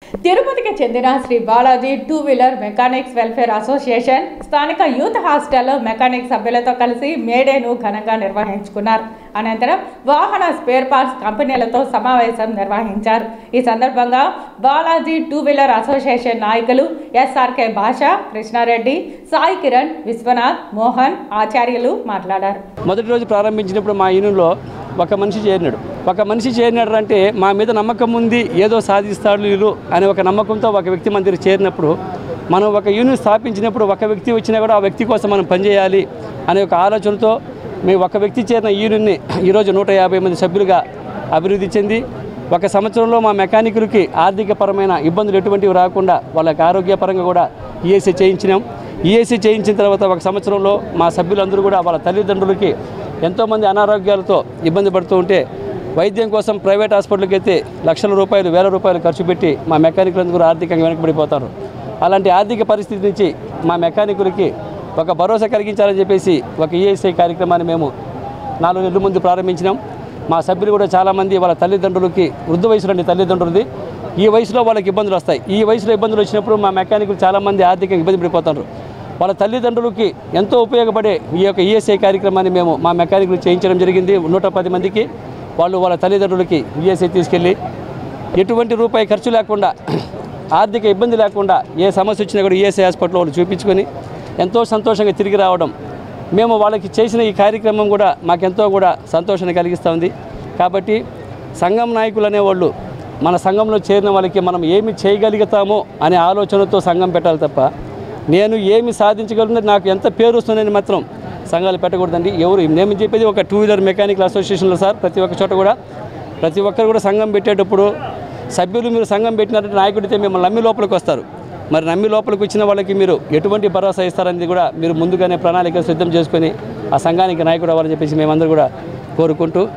తిరుపతికి చెందిన Shri Balaji two wheeler mechanics welfare association స్థానిక యూత్ హాస్టల్లో మెకానిక్ సభ్యులతో కలిసి మేడేను ఘనంగా నిర్వహించుకున్నారు అనంతరం వాహన స్పేర్ పార్ట్స్ కంపెనీలతో సమావేశం నిర్వహించారు ఈ సందర్భంగా బాలాజీ టూ వీలర్ అసోసియేషన్ నాయకులు ఎస్ఆర్కే భాష కృష్ణారెడ్డి సాయి కిరణ్ విశ్వనాథ్ మోహన్ ఆచార్యులు మాట్లాడారు మొదటి రోజు ప్రారంభించినప్పుడు మా యూనియన్లో ఒక మనిషి చేరినాడు ఒక మనిషి చేరినాడు అంటే మా మీద నమ్మకం ఉంది ఏదో సాధిస్తాడు వీళ్ళు అనే ఒక నమ్మకంతో ఒక వ్యక్తి మన దగ్గర చేరినప్పుడు మనం ఒక యూనియన్ స్థాపించినప్పుడు ఒక వ్యక్తి వచ్చినా కూడా ఆ వ్యక్తి కోసం మనం పనిచేయాలి అనే ఒక ఆలోచనతో మేము ఒక వ్యక్తి చేరిన యూనియన్ని ఈరోజు నూట యాభై మంది సభ్యులుగా అభివృద్ధి చెంది ఒక సంవత్సరంలో మా మెకానికులకి ఆర్థికపరమైన ఇబ్బందులు ఎటువంటివి రాకుండా వాళ్ళకి ఆరోగ్యపరంగా కూడా ఈఎస్ఐ చేయించినాం ఈఎస్ఐ చేయించిన తర్వాత ఒక సంవత్సరంలో మా సభ్యులందరూ కూడా వాళ్ళ తల్లిదండ్రులకి ఎంతోమంది అనారోగ్యాలతో ఇబ్బంది పడుతూ ఉంటే వైద్యం కోసం ప్రైవేట్ హాస్పిటల్కి అయితే లక్షల రూపాయలు వేల రూపాయలు ఖర్చు పెట్టి మా మెకానికులందరూ కూడా ఆర్థికంగా వెనకబడిపోతారు అలాంటి ఆర్థిక పరిస్థితి నుంచి మా మెకానికులకి ఒక భరోసా కలిగించాలని చెప్పేసి ఒక ఈఎస్ఐ కార్యక్రమాన్ని మేము నాలుగు నెలల ముందు ప్రారంభించినాం మా సభ్యులు కూడా చాలామంది వాళ్ళ తల్లిదండ్రులకి వృద్ధ వయసులోని తల్లిదండ్రులది ఈ వయసులో వాళ్ళకి ఇబ్బందులు వస్తాయి ఈ వయసులో ఇబ్బందులు వచ్చినప్పుడు మా మెకానికులు చాలామంది ఆర్థికంగా ఇబ్బంది పడిపోతారు వాళ్ళ తల్లిదండ్రులకి ఎంతో ఉపయోగపడే ఈ యొక్క ఈఎస్ఐ కార్యక్రమాన్ని మేము మా మెకానికులు చేయించడం జరిగింది నూట పది మందికి వాళ్ళు వాళ్ళ తల్లిదండ్రులకి ఈఎస్ఐ తీసుకెళ్ళి ఎటువంటి రూపాయి ఖర్చు లేకుండా ఆర్థిక ఇబ్బంది లేకుండా ఏ సమస్య వచ్చినా కూడా ఈఎస్ఐ హాస్పిటల్లో వాళ్ళు చూపించుకొని ఎంతో సంతోషంగా తిరిగి రావడం మేము వాళ్ళకి చేసిన ఈ కార్యక్రమం కూడా మాకెంతో కూడా సంతోషాన్ని కలిగిస్తూ ఉంది కాబట్టి సంఘం నాయకులు అనేవాళ్ళు మన సంఘంలో చేరిన వాళ్ళకి మనం ఏమి చేయగలుగుతామో అనే ఆలోచనతో సంఘం పెట్టాలి తప్ప నేను ఏమి సాధించగలను నాకు ఎంత పేరు వస్తుందని మాత్రం సంఘాలు పెట్టకూడదండి ఎవరు నేను చెప్పేది ఒక టూ వీలర్ మెకానికల్ అసోసియేషన్లో సార్ ప్రతి ఒక్క చోట కూడా ప్రతి ఒక్కరు కూడా సంఘం పెట్టేటప్పుడు సభ్యులు మీరు సంఘం పెట్టినారంటే నాయకుడితే మిమ్మల్ని నమ్మి లోపలికి వస్తారు మరి నమ్మి లోపలికి వచ్చిన వాళ్ళకి మీరు ఎటువంటి భరోసా ఇస్తారనేది కూడా మీరు ముందుగానే ప్రణాళిక సిద్ధం చేసుకొని ఆ సంఘానికి నాయకుడు అవ్వాలని చెప్పేసి మేమందరూ కూడా కోరుకుంటూ